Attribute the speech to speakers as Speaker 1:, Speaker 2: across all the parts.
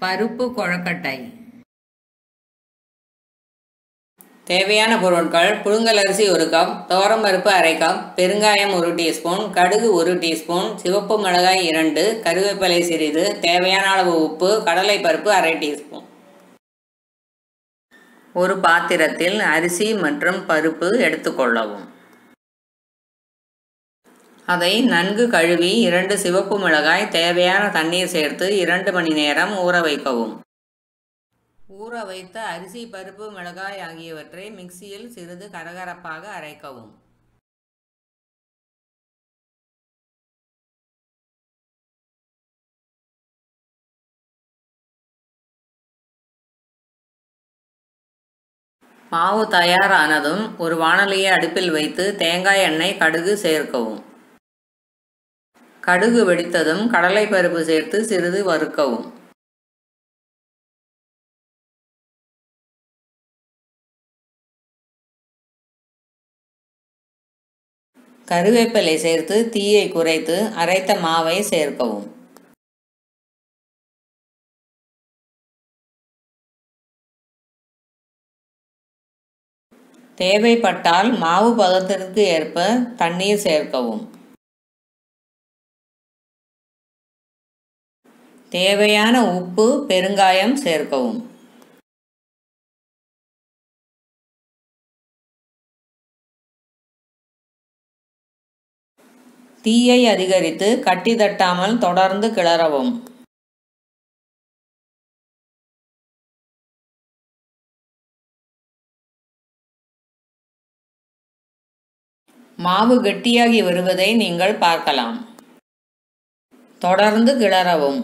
Speaker 1: பருப்பு கொழக்கட்டை
Speaker 2: தேவையான பொருட்கள் புழுங்கல் அரிசி ஒரு கப் துவரம் பருப்பு அரை கப் பெருங்காயம் ஒரு டீஸ்பூன் கடுகு ஒரு டீஸ்பூன் சிவப்பு மிளகாய் இரண்டு கருவேப்பிலை சிறிது தேவையான அளவு உப்பு கடலை பருப்பு அரை டீஸ்பூன் ஒரு பாத்திரத்தில் அரிசி மற்றும் பருப்பு எடுத்துக்கொள்ளவும் அதை நன்கு கழுவி இரண்டு சிவப்பு மிளகாய் தேவையான தண்ணீர் சேர்த்து இரண்டு மணி நேரம் ஊற வைக்கவும் ஊற வைத்த அரிசி பருப்பு மிளகாய் ஆகியவற்றை மிக்சியில் சிறிது கரகரப்பாக அரைக்கவும் மாவு தயாரானதும் ஒரு வாணலியை அடுப்பில் வைத்து தேங்காய் எண்ணெய் கடுகு சேர்க்கவும் கடுகு வெடித்ததும் கடலை பருப்பு சேர்த்து சிறிது வறுக்கவும் கருவேப்பிலை சேர்த்து தீயை குறைத்து அரைத்த மாவை சேர்க்கவும் தேவைப்பட்டால் மாவு பதத்திற்கு ஏற்ப தண்ணீர் சேர்க்கவும் தேவையான உப்பு பெருங்காயம் சேர்க்கவும் தீயை அதிகரித்து கட்டி தட்டாமல் தொடர்ந்து கிளறவும் மாவு கெட்டியாகி வருவதை நீங்கள் பார்க்கலாம் தொடர்ந்து கிளறவும்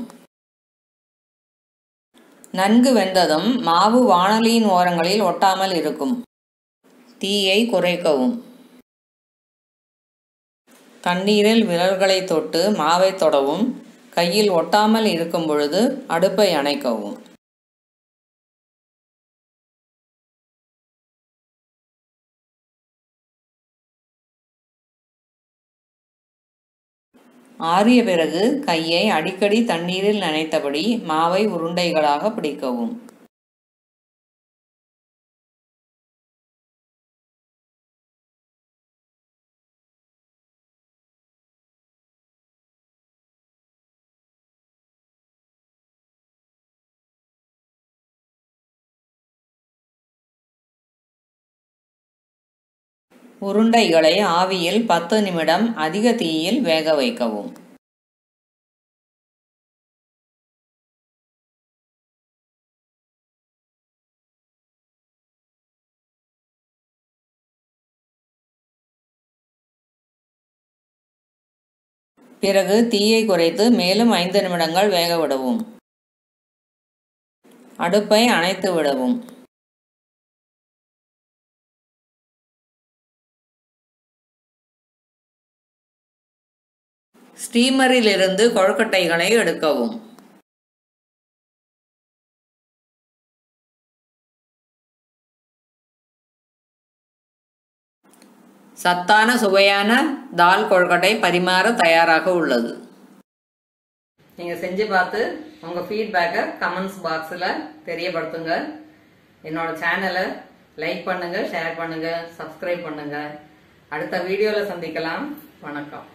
Speaker 2: நன்கு வெந்ததும் மாவு வாணலியின் ஓரங்களில் ஒட்டாமல் இருக்கும் தீயை குறைக்கவும் தண்ணீரில் விரல்களை தொட்டு மாவை தொடவும் கையில் ஒட்டாமல் இருக்கும் பொழுது அடுப்பை அணைக்கவும் ஆறிய பிறகு கையை அடிக்கடி தண்ணீரில் நனைத்தபடி மாவை உருண்டைகளாக பிடிக்கவும் உருண்டைகளை ஆவியில் பத்து நிமிடம் அதிக தீயில் வேக வைக்கவும் பிறகு தீயை குறைத்து மேலும் ஐந்து நிமிடங்கள் வேக விடவும் அடுப்பை அணைத்து விடவும் ஸ்டீமரிலிருந்து கொழுக்கட்டைகளை எடுக்கவும் சத்தான சுவையான தால் கொழுக்கட்டை பரிமாற தயாராக உள்ளது நீங்கள் செஞ்சு பார்த்து உங்கள் ஃபீட்பேக்கை கமெண்ட்ஸ் பாக்ஸில் தெரியப்படுத்துங்க என்னோட சேனலை லைக் பண்ணுங்கள் ஷேர் பண்ணுங்கள் சப்ஸ்கிரைப் பண்ணுங்கள் அடுத்த வீடியோவில் சந்திக்கலாம் வணக்கம்